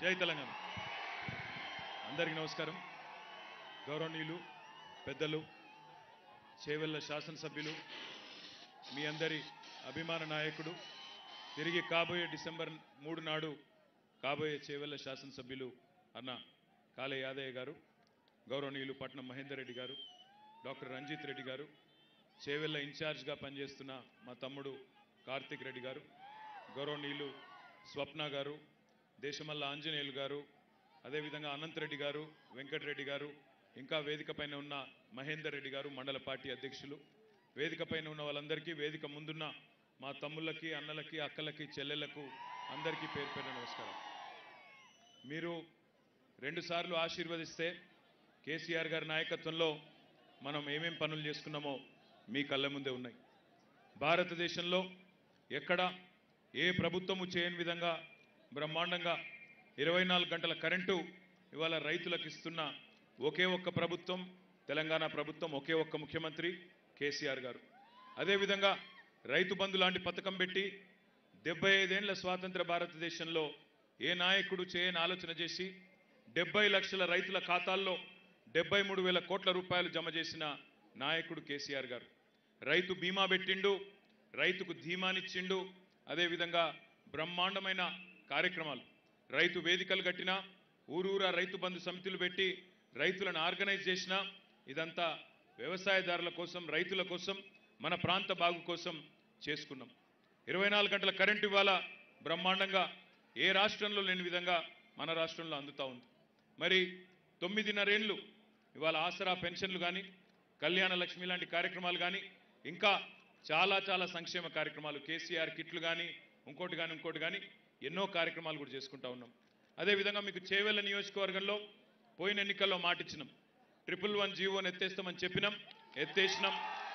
జై తెలంగాణ అందరికీ నమస్కారం గౌరవనీయులు పెద్దలు చేవెళ్ళ శాసనసభ్యులు మీ అందరి అభిమాన నాయకుడు తిరిగి కాబోయే డిసెంబర్ మూడు నాడు కాబోయే చేవెళ్ళ శాసనసభ్యులు అన్న కాళే యాదయ్య గారు గౌరవనీయులు పట్నం మహేందర్ రెడ్డి గారు డాక్టర్ రంజిత్ రెడ్డి గారు చేవెళ్ళ ఇన్ఛార్జ్గా పనిచేస్తున్న మా తమ్ముడు కార్తిక్ రెడ్డి గారు గౌరవనీయులు స్వప్న గారు దేశమల్ల ఆంజనేయులు గారు అదేవిధంగా అనంతరెడ్డి గారు వెంకటరెడ్డి గారు ఇంకా వేదిక పైన ఉన్న మహేందర్ రెడ్డి గారు మండల పార్టీ అధ్యక్షులు వేదిక పైన ఉన్న వాళ్ళందరికీ వేదిక ముందున్న మా తమ్ముళ్ళకి అన్నలకి అక్కలకి చెల్లెళ్లకు అందరికీ పేరు పేరు నమస్కారం మీరు రెండుసార్లు ఆశీర్వదిస్తే కేసీఆర్ గారి నాయకత్వంలో మనం ఏమేం పనులు చేసుకున్నామో మీ కళ్ళ ముందే ఉన్నాయి భారతదేశంలో ఎక్కడ ఏ ప్రభుత్వము చేయని విధంగా బ్రహ్మాండంగా ఇరవై నాలుగు గంటల కరెంటు ఇవాళ రైతులకు ఇస్తున్న ఒకే ఒక్క ప్రభుత్వం తెలంగాణ ప్రభుత్వం ఒకే ఒక్క ముఖ్యమంత్రి కేసీఆర్ గారు అదేవిధంగా రైతు బంధు లాంటి పథకం పెట్టి డెబ్బై ఐదేళ్ల స్వాతంత్ర భారతదేశంలో ఏ నాయకుడు చేయని ఆలోచన చేసి డెబ్బై లక్షల రైతుల ఖాతాల్లో డెబ్బై మూడు వేల కోట్ల రూపాయలు జమ చేసిన నాయకుడు కేసీఆర్ గారు రైతు బీమా పెట్టిండు రైతుకు ధీమానిచ్చిండు అదేవిధంగా బ్రహ్మాండమైన కార్యక్రమాలు రైతు వేదికలు కట్టినా ఊరూరా రైతు బంధు సమితులు పెట్టి రైతులను ఆర్గనైజ్ చేసిన ఇదంతా వ్యవసాయదారుల కోసం రైతుల కోసం మన ప్రాంత బాగు కోసం చేసుకున్నాం ఇరవై నాలుగు గంటల కరెంటు ఇవాళ బ్రహ్మాండంగా ఏ రాష్ట్రంలో లేని విధంగా మన రాష్ట్రంలో అందుతా ఉంది మరి తొమ్మిదిన్నరేళ్ళు ఇవాళ ఆసరా పెన్షన్లు కానీ కళ్యాణ లక్ష్మి లాంటి కార్యక్రమాలు కానీ ఇంకా చాలా చాలా సంక్షేమ కార్యక్రమాలు కేసీఆర్ కిట్లు కానీ ఇంకోటి కానీ ఇంకోటి కానీ ఎన్నో కార్యక్రమాలు కూడా చేసుకుంటా ఉన్నాం అదేవిధంగా మీకు చేవెళ్ళ నియోజకవర్గంలో పోయిన ఎన్నికల్లో మాటిచ్చినాం ట్రిపుల్ వన్ జీవోని ఎత్తేస్తామని చెప్పినాం ఎత్తేసినాం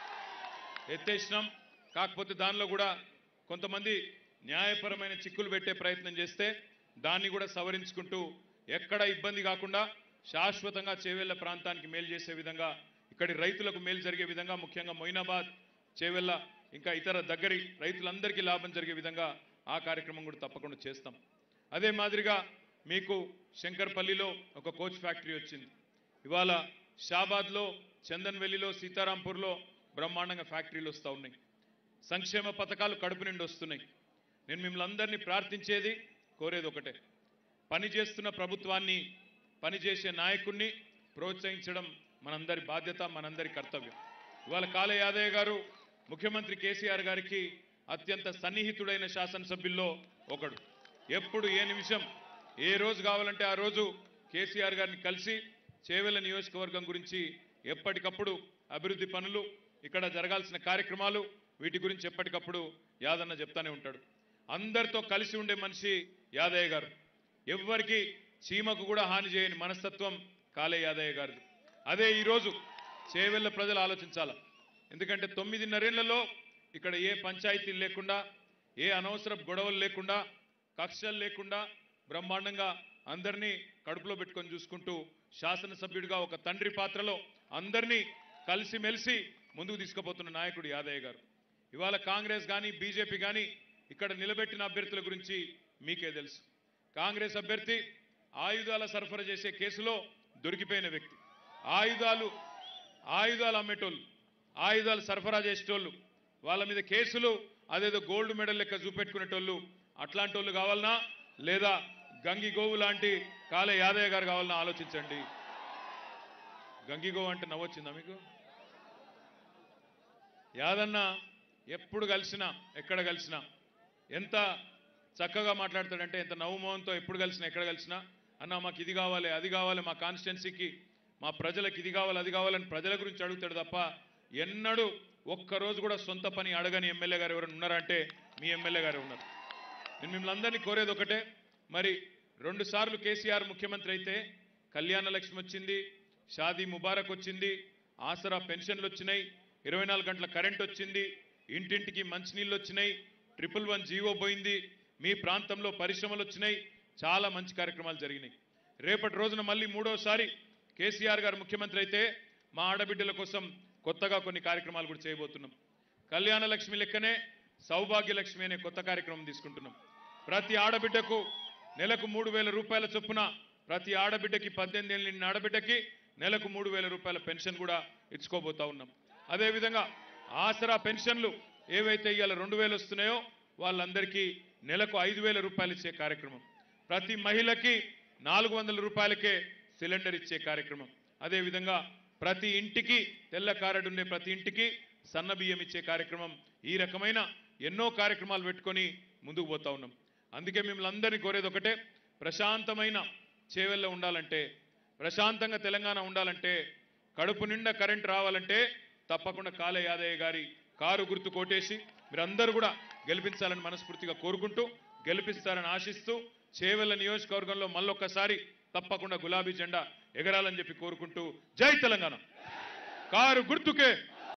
ఎత్తేసినాం కాకపోతే దానిలో కూడా కొంతమంది న్యాయపరమైన చిక్కులు పెట్టే ప్రయత్నం చేస్తే దాన్ని కూడా సవరించుకుంటూ ఎక్కడ ఇబ్బంది కాకుండా శాశ్వతంగా చేవెళ్ళ ప్రాంతానికి మేలు చేసే విధంగా ఇక్కడి రైతులకు మేలు జరిగే విధంగా ముఖ్యంగా మొయినాబాద్ చేవెళ్ళ ఇంకా ఇతర దగ్గరి రైతులందరికీ లాభం జరిగే విధంగా ఆ కార్యక్రమం కూడా తప్పకుండా చేస్తాం అదే మాదిరిగా మీకు శంకర్పల్లిలో ఒక కోచ్ ఫ్యాక్టరీ వచ్చింది ఇవాళ షాబాద్లో చందన్వెల్లిలో సీతారాంపూర్లో బ్రహ్మాండంగా ఫ్యాక్టరీలు వస్తూ ఉన్నాయి సంక్షేమ పథకాలు కడుపు నిండి వస్తున్నాయి నేను మిమ్మల్ని అందరినీ ప్రార్థించేది కోరేది ఒకటే పని చేస్తున్న ప్రభుత్వాన్ని పనిచేసే నాయకుణ్ణి ప్రోత్సహించడం మనందరి బాధ్యత మనందరి కర్తవ్యం ఇవాళ కాళే యాదయ్య గారు ముఖ్యమంత్రి కేసీఆర్ గారికి అత్యంత సన్నిహితుడైన శాసనసభ్యుల్లో ఒకడు ఎప్పుడు ఏ నిమిషం ఏ రోజు కావాలంటే ఆ రోజు కేసీఆర్ గారిని కలిసి చేవెళ్ళ నియోజకవర్గం గురించి ఎప్పటికప్పుడు అభివృద్ధి పనులు ఇక్కడ జరగాల్సిన కార్యక్రమాలు వీటి గురించి ఎప్పటికప్పుడు యాదన్న చెప్తానే ఉంటాడు అందరితో కలిసి ఉండే మనిషి యాదయ్య గారు ఎవ్వరికి చీమకు కూడా హాని చేయని మనస్తత్వం కాలే యాదయ్య గారిది అదే ఈరోజు చేవెళ్ళ ప్రజలు ఆలోచించాల ఎందుకంటే తొమ్మిదిన్నరేళ్లలో ఇక్కడ ఏ పంచాయతీలు లేకుండా ఏ అనవసర గొడవలు లేకుండా కక్షలు లేకుండా బ్రహ్మాండంగా అందరినీ కడుపులో పెట్టుకొని చూసుకుంటూ శాసనసభ్యుడిగా ఒక తండ్రి పాత్రలో అందరినీ కలిసిమెలిసి ముందుకు తీసుకుపోతున్న నాయకుడు యాదయ్య గారు ఇవాళ కాంగ్రెస్ కానీ బీజేపీ కానీ ఇక్కడ నిలబెట్టిన అభ్యర్థుల గురించి మీకే తెలుసు కాంగ్రెస్ అభ్యర్థి ఆయుధాల సరఫరా చేసే కేసులో దొరికిపోయిన వ్యక్తి ఆయుధాలు ఆయుధాలు అమ్మేటోళ్ళు ఆయుధాలు సరఫరా చేసేటోళ్ళు వాళ్ళ మీద కేసులు అదేదో గోల్డ్ మెడల్ లెక్క చూపెట్టుకునేటోళ్ళు అట్లాంటి వాళ్ళు కావాలనా లేదా గంగి గోవు లాంటి కాలే యాదయ్య గారు కావాలన్నా ఆలోచించండి గంగి గోవు అంటే నవ్వొచ్చిందా మీకు యాదన్న ఎప్పుడు కలిసినా ఎక్కడ కలిసినా ఎంత చక్కగా మాట్లాడతాడంటే ఎంత నవ్వుమోహంతో ఎప్పుడు కలిసినా ఎక్కడ కలిసినా అన్న మాకు ఇది కావాలి అది కావాలి మా కాన్స్టిట్యున్సీకి మా ప్రజలకు ఇది కావాలి అది కావాలని ప్రజల గురించి అడుగుతాడు తప్ప ఎన్నడూ ఒక్కరోజు కూడా సొంత పని అడగని ఎమ్మెల్యే గారు ఎవరైనా ఉన్నారంటే మీ ఎమ్మెల్యే గారు ఉన్నారు నేను మిమ్మల్ని అందరినీ కోరేది ఒకటే మరి రెండు సార్లు కేసీఆర్ ముఖ్యమంత్రి అయితే కళ్యాణ లక్ష్మి వచ్చింది షాదీ ముబారక్ వచ్చింది ఆసరా పెన్షన్లు వచ్చినాయి ఇరవై నాలుగు గంటల కరెంట్ వచ్చింది ఇంటింటికి మంచినీళ్ళు వచ్చినాయి ట్రిపుల్ వన్ జీవో పోయింది మీ ప్రాంతంలో పరిశ్రమలు వచ్చినాయి చాలా మంచి కార్యక్రమాలు జరిగినాయి రేపటి రోజున మళ్ళీ మూడోసారి కేసీఆర్ గారు ముఖ్యమంత్రి అయితే మా ఆడబిడ్డల కోసం కొత్తగా కొన్ని కార్యక్రమాలు కూడా చేయబోతున్నాం కళ్యాణ లక్ష్మి లెక్కనే సౌభాగ్య లక్ష్మి అనే కొత్త కార్యక్రమం తీసుకుంటున్నాం ప్రతి ఆడబిడ్డకు నెలకు మూడు వేల రూపాయల చొప్పున ప్రతి ఆడబిడ్డకి పద్దెనిమిది ఏళ్ళ నిండిన ఆడబిడ్డకి నెలకు మూడు వేల రూపాయల పెన్షన్ కూడా ఇచ్చుకోబోతా ఉన్నాం అదేవిధంగా ఆసరా పెన్షన్లు ఏవైతే ఇవాళ రెండు వేలు వస్తున్నాయో వాళ్ళందరికీ నెలకు ఐదు వేల రూపాయలు ఇచ్చే కార్యక్రమం ప్రతి మహిళకి నాలుగు వందల రూపాయలకే సిలిండర్ ఇచ్చే కార్యక్రమం అదేవిధంగా ప్రతి ఇంటికి తెల్ల కారడు ఉండే ప్రతి ఇంటికి సన్న బియ్యం ఇచ్చే కార్యక్రమం ఈ రకమైన ఎన్నో కార్యక్రమాలు పెట్టుకొని ముందుకు పోతా ఉన్నాం అందుకే మిమ్మల్ని అందరినీ కోరేది ఒకటే ప్రశాంతమైన చేవెళ్ళ ఉండాలంటే ప్రశాంతంగా తెలంగాణ ఉండాలంటే కడుపు నిండా కరెంట్ రావాలంటే తప్పకుండా కాలే యాదయ్య గారి కారు గుర్తు కోటేసి మీరందరూ కూడా గెలిపించాలని మనస్ఫూర్తిగా కోరుకుంటూ గెలిపిస్తారని ఆశిస్తూ చేవెళ్ళ నియోజకవర్గంలో మళ్ళొక్కసారి తప్పకుండా గులాబీ జెండా ఎగరాలని చెప్పి కోరుకుంటూ జై తెలంగాణ కారు గుర్తుకే